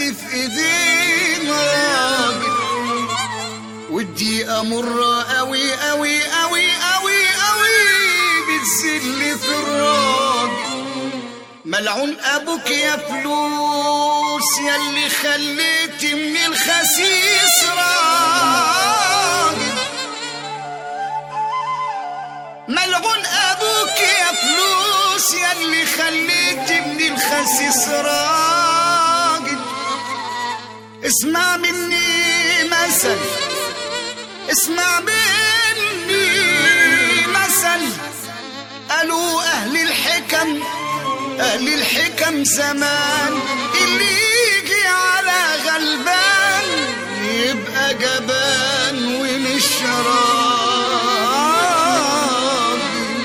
اللي في ايدينا راجل والدقيقة مرة أوي أوي أوي أوي أوي بتزل في الراجل ملعون أبوك يا فلوس ياللي خليت من الخسيس راجل ملعون أبوك يا فلوس ياللي خليت من الخسيس راجل اسمع مني مثل اسمع مني مثل قالوا أهل الحكم أهل الحكم زمان اللي يجي على غلبان يبقى جبان ومش راجل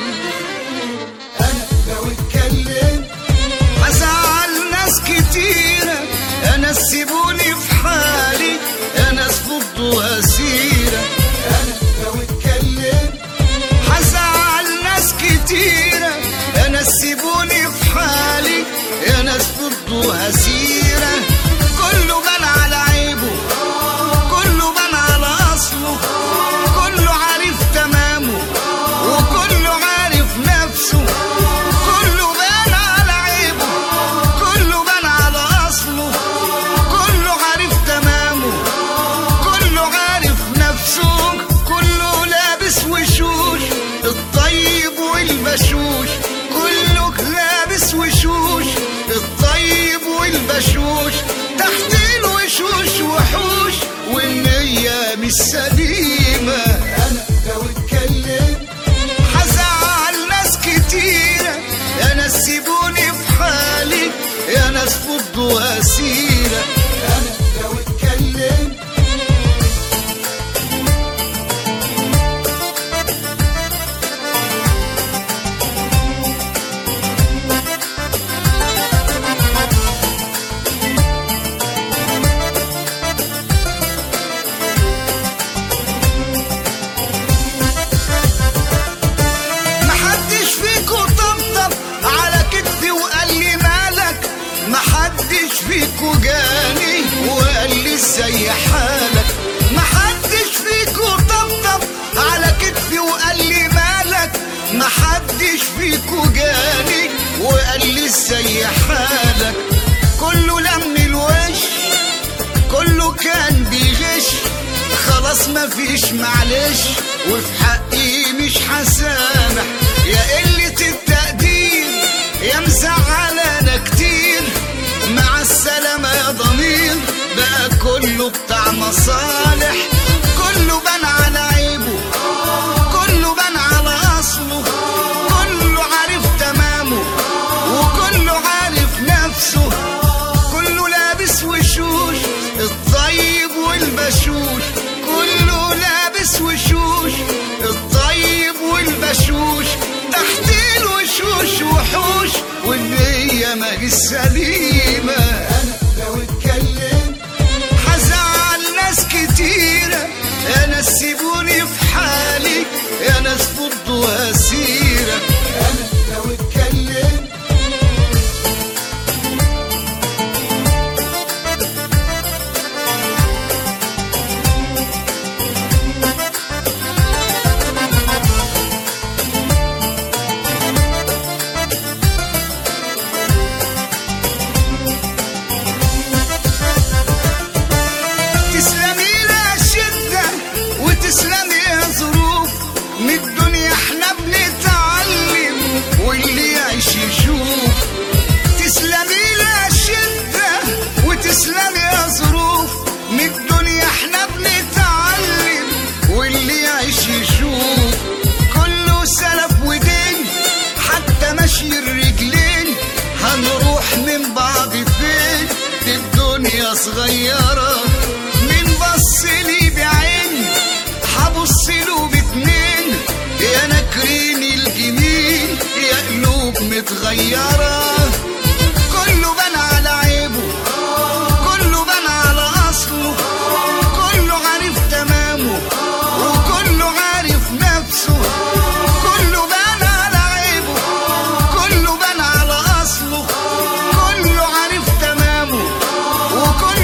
أنا لو اتكلم هزعل ناس كتيرة أنا سيبوني في حالي أنا فضوا أسيرة أنا لو اتكلم هزعل ناس كتيرة أنا سيبوني في حالي أنا فضوا أسيرة كله بان على عيبه كله بان على أصله كله عارف تمامه وكله عارف نفسه كله بان على عيبه كله بان على أصله كله عارف تمامه كله عارف نفسه كله لابس وشوش الطيب والبشوش كله لابس وشوش الطيب والبشوش تحت الوشوش وحوش والنية مش سليمة أنا لو اتكلم هزعل ناس كتيرة يا ناس سيبوني في حالي يا ناس فضوا أسيرة أنا لو اتكلم محدش فيكو طبطب على كتفي وقال لي مالك محدش فيكو جاني وقال لي ازاي حالك محدش فيكو طبطب على كتفي وقال لي مالك محدش فيكو جاني وقال لي ازاي حالك كله لم الوش كله كان بيغش خلاص مفيش معلش وفي حقي مش هسامح يا قلة التقدير يا مزعلانا كتير مع السلامة يا ضمير بقى كله بتاع مصالح كله بان على عيبه كله بان على اصله كله عارف تمامه وكله عارف نفسه كله لابس وشوش الطيب والبشوش كله لابس وشوش الطيب والبشوش تحت الوشوش وحوش والنية ما هي سليمة أنا لو اتكلم هزعل ناس كتيرة يا ناس سيبوني في حالي يا ناس فضوا أسيرة أنا لو اتكلم تسلمي لها الشدة وتسلمي يا ظروف من الدنيا احنا بنتعلم واللي يعيش يشوف تسلمي لها الشدة وتسلمي يا ظروف من الدنيا احنا بنتعلم واللي يعيش يشوف كله سلف ودين حتى مشي الرجلين هنروح من بعض فين دي الدنيا صغيرة من بص لي بعين هبص له باتنين يا ناكرين الجميل يا قلوب متغيرة كله بان على عيبه كله بان على اصله كله عارف تمامه وكله عارف نفسه كله بان على عيبه كله بان على اصله كله عارف تمامه وكله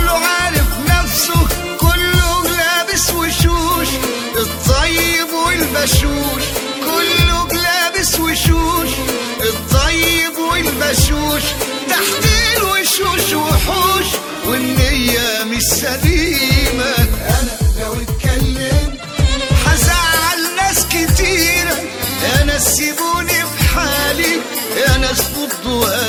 الطيب والبشوش كله لابس وشوش الطيب والبشوش تحت الوشوش وحوش والنية مش سليمة أنا لو اتكلمت هزعل ناس كتيرة يا ناس سيبوني في حالي يا ناس فضوا